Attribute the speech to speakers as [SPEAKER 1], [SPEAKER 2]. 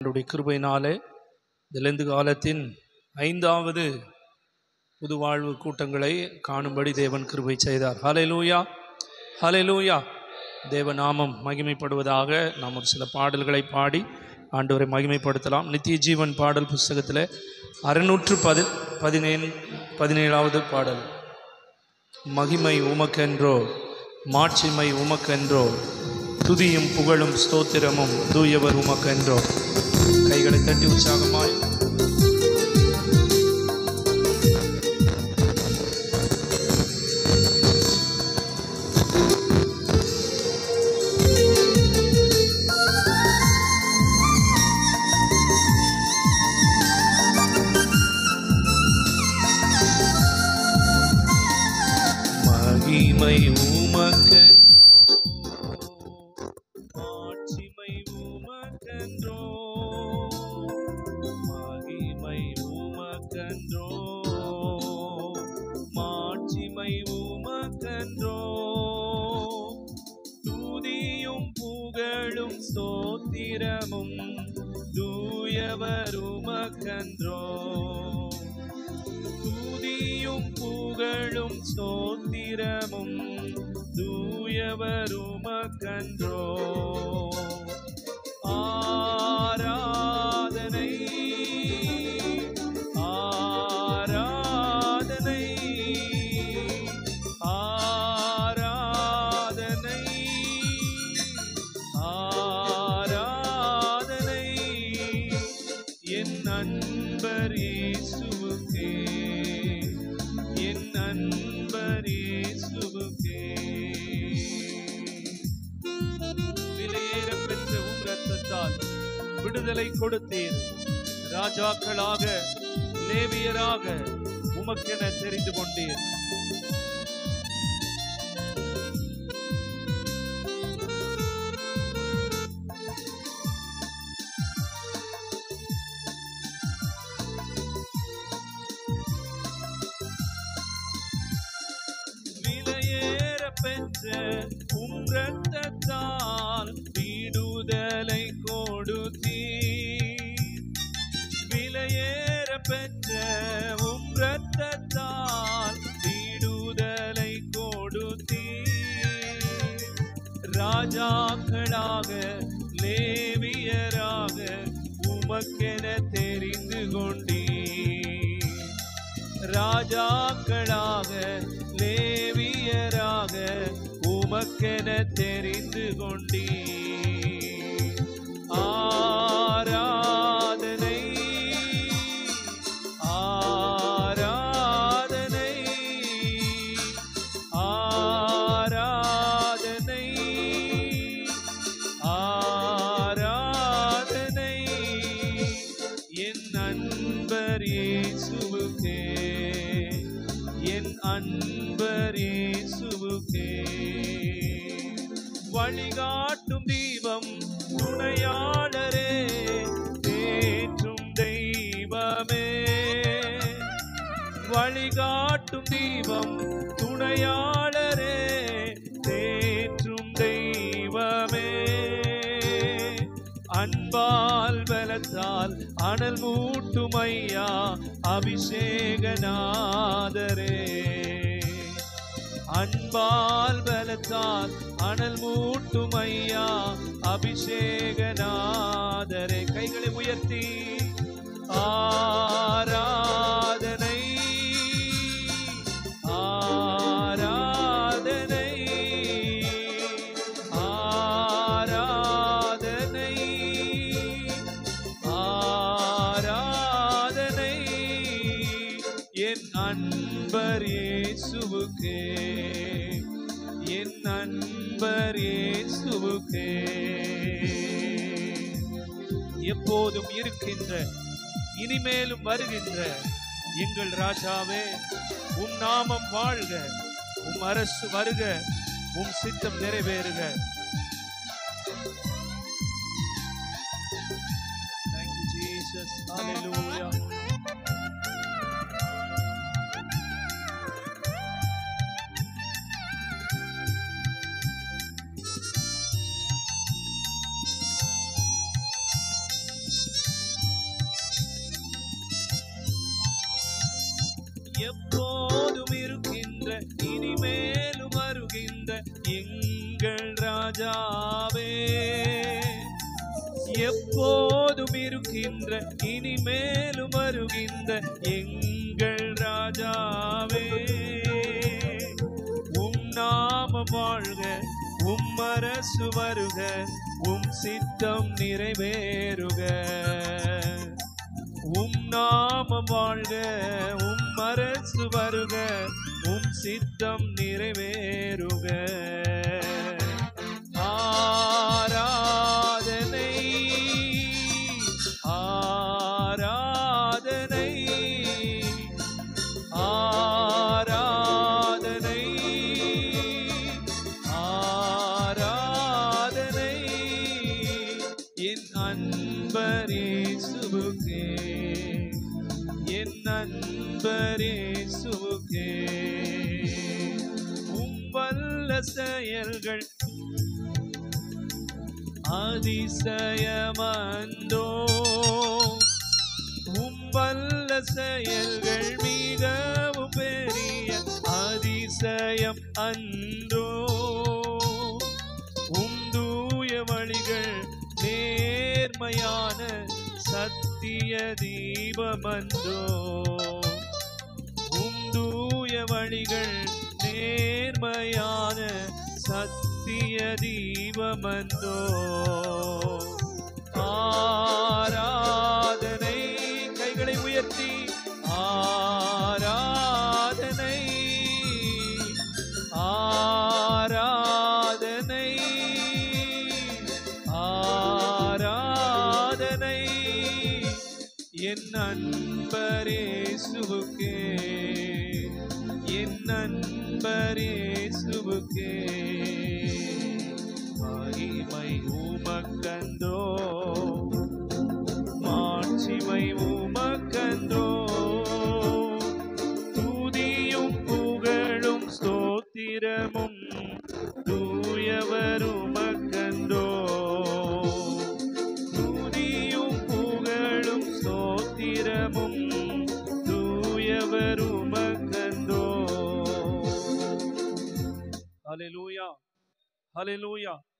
[SPEAKER 1] அவருடைய கிருபையினாலே இந்த லெந்து காலத்தின் ஐந்தாவது புது வாழ்வு கூட்டங்களை காணும்படி தேவன் கிருபை செய்தார் ஹalleluya ஹalleluya தேவ நாமம் மகிமைப்படுவதாக நாம் ஒரு சில பாடல்களை பாடி ஆண்டவரை மகிமைப்படுத்தலாம் நித்திய ஜீவன் பாடல் புஸ்தகத்தில் அறுநூற்று பதி பதினேழு பதினேழாவது பாடல் மகிமை உமக்கென்றோ மாட்சிமை உமக்கென்றோ துதியும் புகழும் ஸ்தோத்திரமும் தூயவர் உமக்கென்றோ கைகளை தட்டி உற்சாகமாய் மகிமை உமக்கென்றோ மாட்சிமை உமக்கென்றோ மகிமை உமக்கென்றோ மாட்சிமை உமக்கென்றோ துதியும் புகழும் ஸ்தோத்திரமும் தூயவர் உமக்கென்றோ துதியும் புகழும் ஸ்தோத்திரமும் தூயவருமக்கன்றோ ஆராதனை ஆராதனை ஆராதனை ஆராதனை என் நண்பர் இயேசுவுக்கே என் நண்பர் இயேசுவுக்கே விலையேற பெற்ற உம் ரத்தத்தால் விடுதலை கொடுத்தீர் ராஜாக்களாக லேவியராக உமக்கென தெரிந்து கொண்டீர் விலையேற பெற்ற உம் ரத்தத்தால் விடுதலை கொடுத்தீர் விலையேற பெற்ற உம் ரத்தத்தால் விடுதலை கொடுத்தீர் ராஜாக்களாக லேவியராக உமக்கென தெரிந்து கொண்டீர் ராஜாக்களாக லேவியராக உமக்கென தெரிந்து கொண்டீ ஆராதனை ஆராதனை ஆராதனை ஆராதனை என் நண்பர் இயேசுவுக்கே என் அன்பர் இயேசுவுக்கே வழிகாட்டும் தீபம் துணையாளரே தேற்றும் தெய்வமே வழிகாட்டும் தீபம் துணையாளரே தேற்றும் தெய்வமே அன்பால் பலத்தால் அனல் மூட்டும் ஐயா அபிஷேகநாதரே அன்பால் பலத்தால் அனல் மூட்டும் ஐயா அபிஷேகநாதரே கைகளை உயர்த்தி ஆராதனை ஆராதனை ஆராதனை ஆராதனை என் அன்பர் இயேசுவுக்கே என் அன்பர் இயேசுவுக்கே எப்போதும் இருக்கின்ற இனிமேலும் வருகின்ற எங்கள் ராஜாவே உம் நாமம் வாழ்க உம் அரசு வருக உம் சித்தம் நிறைவேறுக Thank you, Jesus. Hallelujah. எப்போதும் இருக்கின்ற இனிமேலும் வருகின்ற எங்கள் ராஜாவே எப்போதும் இருக்கின்ற இனிமேலும் வருகின்ற எங்கள் ராஜாவே உம் நாம வாழ்க உம் அரசு வருக உம் சித்தம் நிறைவேறுக உம் நாமம் வாழ்க உம் அரசு வருக உம் சித்தம் நிறைவேறுக ஆராதனை ஆராதனை ஆராதனை ஆராதனை என் அன்பரேசுவுக்கே என் அன்பரேசுவுக்கே உம் வல்ல செயல்கள் அதிசயமந்தோ உம் வல்ல செயல்கள் மிகவும் பெரிய அதிசயம் அன்றோ உம் தூய வழிகள் நேர்மையான சத்திய தீபமன்றோ உம் தூய வழிகள் நேர்மையான சத்திய தீபமன்றோ ஆராதனை கைகளை உயர்த்தி ஆராதனை ஆராதனை ஆராதனை என் அன்பரேசுவுக்கே என் அன்பரேசுவுக்கே மகிமை உமக்கந்தோ மாட்சிமை உமக்கந்தோ துதியும் புகழும் ஸ்தோத்திரமும் தூயவர் உமக்கந்தோ துதியும் புகழும் ஸ்தோத்திரமும் தூயவர் உமக்கந்தோ ஹalleluya ஹalleluya